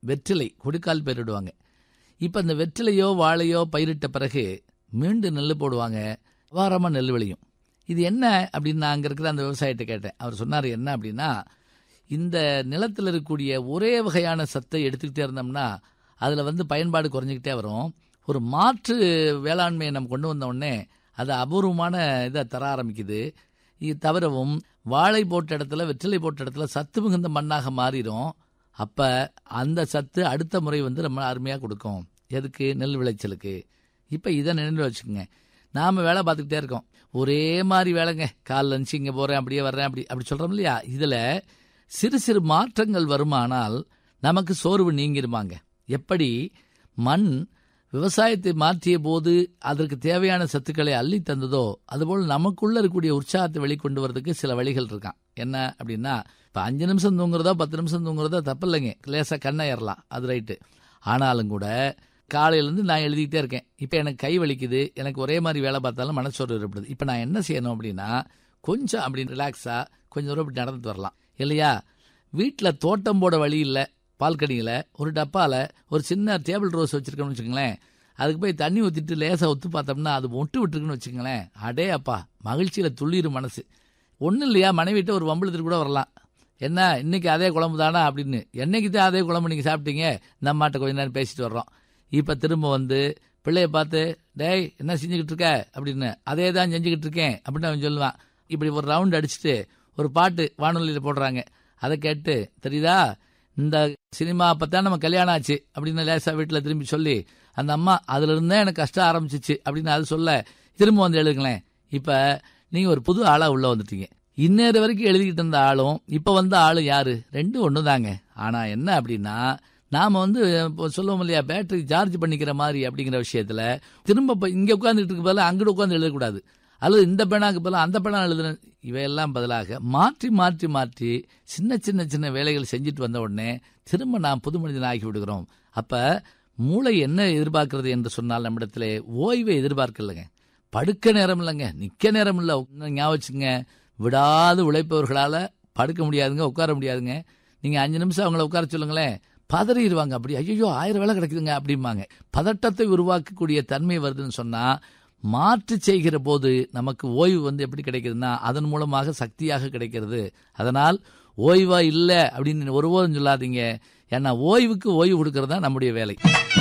வெற்றிலை கொடுக்கால் பயிரிடுவாங்க இப்போ அந்த வெற்றிலையோ வாழையோ பயிரிட்ட பிறகு மீண்டும் நெல் போடுவாங்க வாரமாக நெல் விளையும் இது என்ன அப்படின்னு நான் அங்கே இருக்கிற அந்த விவசாயிட்ட கேட்டேன் அவர் சொன்னார் என்ன அப்படின்னா இந்த நிலத்தில் இருக்கக்கூடிய ஒரே வகையான சத்தை எடுத்துக்கிட்டே இருந்தோம்னா அதில் வந்து பயன்பாடு குறைஞ்சிக்கிட்டே வரும் ஒரு மாற்று வேளாண்மையை நம்ம கொண்டு வந்த உடனே அது அபூர்வமான இதை தர ஆரம்பிக்குது இது தவிரவும் வாழை போட்ட இடத்துல வெற்றிலை போட்ட இடத்துல சத்து மிகுந்த மண்ணாக மாறிடும் அப்போ அந்த சத்து அடுத்த முறை வந்து ரொம்ப அருமையாக கொடுக்கும் எதுக்கு நெல் விளைச்சலுக்கு இப்போ இதை நினைவில் வச்சுக்கோங்க நாம் வேலை பார்த்துக்கிட்டே இருக்கோம் ஒரே மாதிரி வேலைங்க கால் லஞ்சு இங்கே போகிறேன் அப்படியே வர்றேன் அப்படி அப்படி சொல்கிறோம் இல்லையா இதில் சிறு சிறு மாற்றங்கள் வருமானால் நமக்கு சோர்வு நீங்கிருமாங்க எப்படி மண் விவசாயத்தை மாற்றிய போது அதற்கு தேவையான சத்துக்களை அள்ளி தந்ததோ அதுபோல் நமக்குள்ள இருக்கக்கூடிய உற்சாகத்தை வெளிக்கொண்டு வரதுக்கு சில வழிகள் இருக்கான் என்ன அப்படின்னா இப்போ அஞ்சு நிமிஷம் தூங்குறதோ பத்து நிமிஷம் தூங்குறதோ தப்பு இல்லைங்க லேசாக கண்ணை ஏறலாம் அது ரைட்டு ஆனாலும் கூட காலையிலேருந்து நான் எழுதிக்கிட்டே இருக்கேன் இப்போ எனக்கு கை வலிக்குது எனக்கு ஒரே மாதிரி வேலை பார்த்தாலும் மனச்சோர்வு ஏற்படுது இப்போ நான் என்ன செய்யணும் அப்படின்னா கொஞ்சம் அப்படி ரிலாக்ஸாக கொஞ்சம் தூரம் இப்படி நடந்துட்டு வரலாம் இல்லையா வீட்டில் தோட்டம் போட வழி இல்லை பால்கனியில் ஒரு டப்பாவில் ஒரு சின்ன டேபிள் ரோஸ் வச்சுருக்கோம்னு வச்சுக்கோங்களேன் அதுக்கு போய் தண்ணி ஊற்றிட்டு லேசாக ஒத்து பார்த்தோம்னா அது ஒட்டு விட்டுருக்குன்னு வச்சுக்கோங்களேன் அடே அப்பா மகிழ்ச்சியில் துள்ளிரும் மனசு ஒன்றும் இல்லையா மனைவிட்ட ஒரு வம்பளத்துக்கு கூட வரலாம் என்ன இன்னைக்கு அதே குழம்பு தானா அப்படின்னு என்னைக்கு தான் அதே குழம்பு நீங்கள் சாப்பிட்டீங்க நம்ம மாட்ட கொஞ்ச நேரம் பேசிட்டு வர்றோம் இப்போ திரும்ப வந்து பிள்ளைய பார்த்து டேய் என்ன செஞ்சுக்கிட்டு இருக்க அப்படின்னு அதே தான் செஞ்சுக்கிட்டு இருக்கேன் அப்படின்னு அவன் சொல்லுவான் இப்படி ஒரு ரவுண்ட் அடிச்சுட்டு ஒரு பாட்டு வானொலியில் போடுறாங்க அதை கேட்டு தெரியுதா இந்த சினிமா அப்பதான் நம்ம கல்யாணம் ஆச்சு அப்படின்னு லேசாக வீட்டில் திரும்பி சொல்லி அந்த அம்மா அதுல இருந்தே எனக்கு கஷ்டம் ஆரம்பிச்சிச்சு அப்படின்னு அது சொல்ல திரும்ப வந்து எழுதுங்களேன் இப்போ நீங்கள் ஒரு புது ஆளாக உள்ளே வந்துட்டீங்க இன்னேறு வரைக்கும் எழுதிக்கிட்டு இருந்த ஆளும் இப்போ வந்த ஆளும் யாரு ரெண்டும் ஒன்று தாங்க ஆனால் என்ன அப்படின்னா நாம் வந்து இப்போ சொல்லுவோம் இல்லையா பேட்டரி சார்ஜ் பண்ணிக்கிற மாதிரி அப்படிங்கிற விஷயத்தில் திரும்ப இப்போ இங்கே உட்காந்துட்டு இருக்க பதிலாக அங்கிட்டு உட்காந்து எழுதக்கூடாது அல்லது இந்த பேனாக்கு பதிலாக அந்த பேனா எழுதுன இவையெல்லாம் பதிலாக மாற்றி மாற்றி மாற்றி சின்ன சின்ன சின்ன வேலைகள் செஞ்சுட்டு வந்த உடனே திரும்ப நாம் புது மனிதன் ஆகி விடுகிறோம் அப்போ மூளை என்ன எதிர்பார்க்கிறது என்று சொன்னால் நம்மிடத்தில் ஓய்வை எதிர்பார்க்கலைங்க படுக்க நேரம் இல்லைங்க நிற்க நேரம் இல்லை ஞாபகம் வச்சுங்க விடாது உழைப்பவர்களால் படுக்க முடியாதுங்க உட்கார முடியாதுங்க நீங்கள் அஞ்சு நிமிஷம் அவங்கள உட்கார சொல்லுங்களேன் பதறிடுவாங்க அப்படி ஐயோ ஆயிரம் வேலை கிடைக்குதுங்க அப்படிம்பாங்க பதட்டத்தை உருவாக்கக்கூடிய தன்மை வருதுன்னு சொன்னால் மாற்று செய்கிற போது நமக்கு ஓய்வு வந்து எப்படி கிடைக்குதுன்னா அதன் மூலமாக சக்தியாக கிடைக்கிறது அதனால் ஓய்வா இல்லை அப்படின்னு ஒருபோதும் சொல்லாதீங்க ஏன்னா ஓய்வுக்கு ஓய்வு கொடுக்கறது தான் நம்முடைய வேலை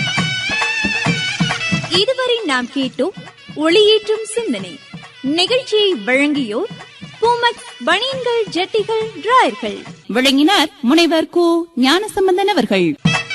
இதுவரை நாம் கேட்டோம் ஒளியேற்றும் சிந்தனை நிகழ்ச்சியை வழங்கியோர் பூமக் பனியன்கள் ஜட்டிகள் டிராயர்கள் விளங்கினார் முனைவர் கு ஞானசம்பந்தன் அவர்கள்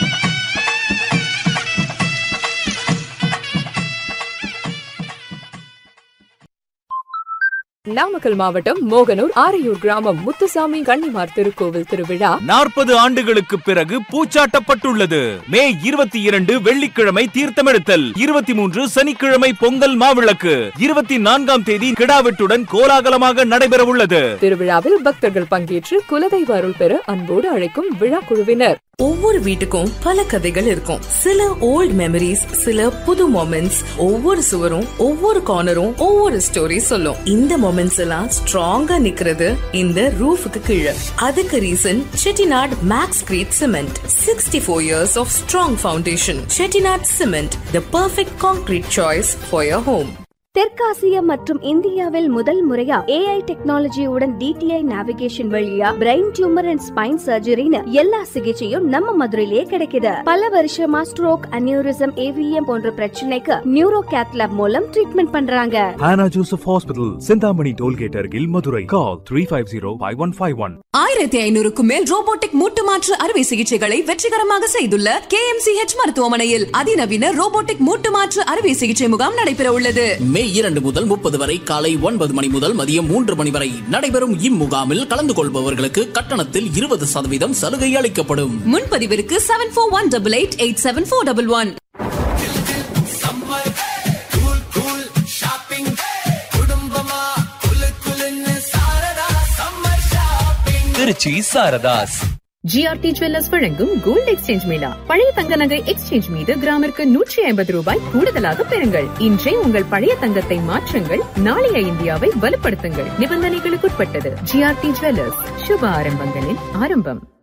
நாமக்கல் மாவட்டம் மோகனூர் ஆரையூர் கிராமம் முத்துசாமி கன்னிமார் திருக்கோவில் திருவிழா நாற்பது ஆண்டுகளுக்கு பிறகு பூச்சாட்டப்பட்டுள்ளது மே இருபத்தி இரண்டு வெள்ளிக்கிழமை தீர்த்தமெடுத்தல் இருபத்தி மூன்று சனிக்கிழமை பொங்கல் மாவிளக்கு இருபத்தி நான்காம் தேதி கிடாவெட்டுடன் கோலாகலமாக நடைபெறவுள்ளது திருவிழாவில் பக்தர்கள் பங்கேற்று குலதெய்வ அருள் பெற அன்போடு அழைக்கும் விழா குழுவினர் ஒவ்வொரு வீட்டுக்கும் பல கதைகள் இருக்கும் சில ஓல்ட் மெமரிஸ் சில புது மொமெண்ட்ஸ் ஒவ்வொரு சுவரும் ஒவ்வொரு கார்னரும் ஒவ்வொரு ஸ்டோரி சொல்லும் இந்த மொமெண்ட்ஸ் எல்லாம் ஸ்ட்ராங்கா நிக்கிறது இந்த ரூஃபுக்கு கீழே அதுக்கு reason Chettinad Maxcrete cement sixty four years of strong foundation Chettinad cement the perfect concrete choice for your home தெற்காசியா மற்றும் இந்தியாவில் முதல் முறையா ஏஐ டெக்னாலஜியுடன் டிடிஐ நேவிகேஷன் வழியா பிரெயின் டியூமர் அண்ட் ஸ்பைன் சர்ஜரின்னு எல்லா சிகிச்சையும் நம்ம மதுரையிலே கிடைக்குது பல வருஷமா ஸ்ட்ரோக் அனியூரிசம் ஏவிஎம் போன்ற பிரச்சனைக்கு நியூரோ கேத்லாப் மூலம் ட்ரீட்மெண்ட் பண்றாங்க Hannah Joseph Hospital, Sindhamani Tollgate Argil, Madurai. Call 350-5151. ஆயிரத்தி ஐநூறுக்கும் மேல் ரோபோட்டிக் மூட்டு மாற்று அறுவை சிகிச்சைகளை வெற்றிகரமாக செய்துள்ள கே மருத்துவமனையில் அதிநவீன ரோபோட்டிக் மூட்டு மாற்று அறுவை சிகிச்சை முகாம் நடைபெற உள்ளது மே இரண்டு முதல் முப்பது வரை காலை ஒன்பது மணி முதல் மதியம் மூன்று மணி வரை நடைபெறும் இம்முகாமில் கலந்து கொள்பவர்களுக்கு கட்டணத்தில் இருபது சதவீதம் சலுகை அளிக்கப்படும் முன்பதிவிற்கு seven four one double eight eight seven four double one Trichy Saradhas GRT jewellers வழங்கும் கோல்ட் எக்ஸ்சேஞ்ச் மேளா பழைய தங்க நகை எக்ஸ்சேஞ்ச் மீது கிராமிற்கு நூற்றி ஐம்பது ரூபாய் கூடுதலாக பெறுங்கள் இன்றே உங்கள் பழைய தங்கத்தை மாற்றுங்கள் நாளைய இந்தியாவை வலுப்படுத்துங்கள் நிபந்தனைகளுக்குட்பட்டது ஜிஆர்டி ஜுவல்லர்ஸ் சுப ஆரம்பங்களின் ஆரம்பம்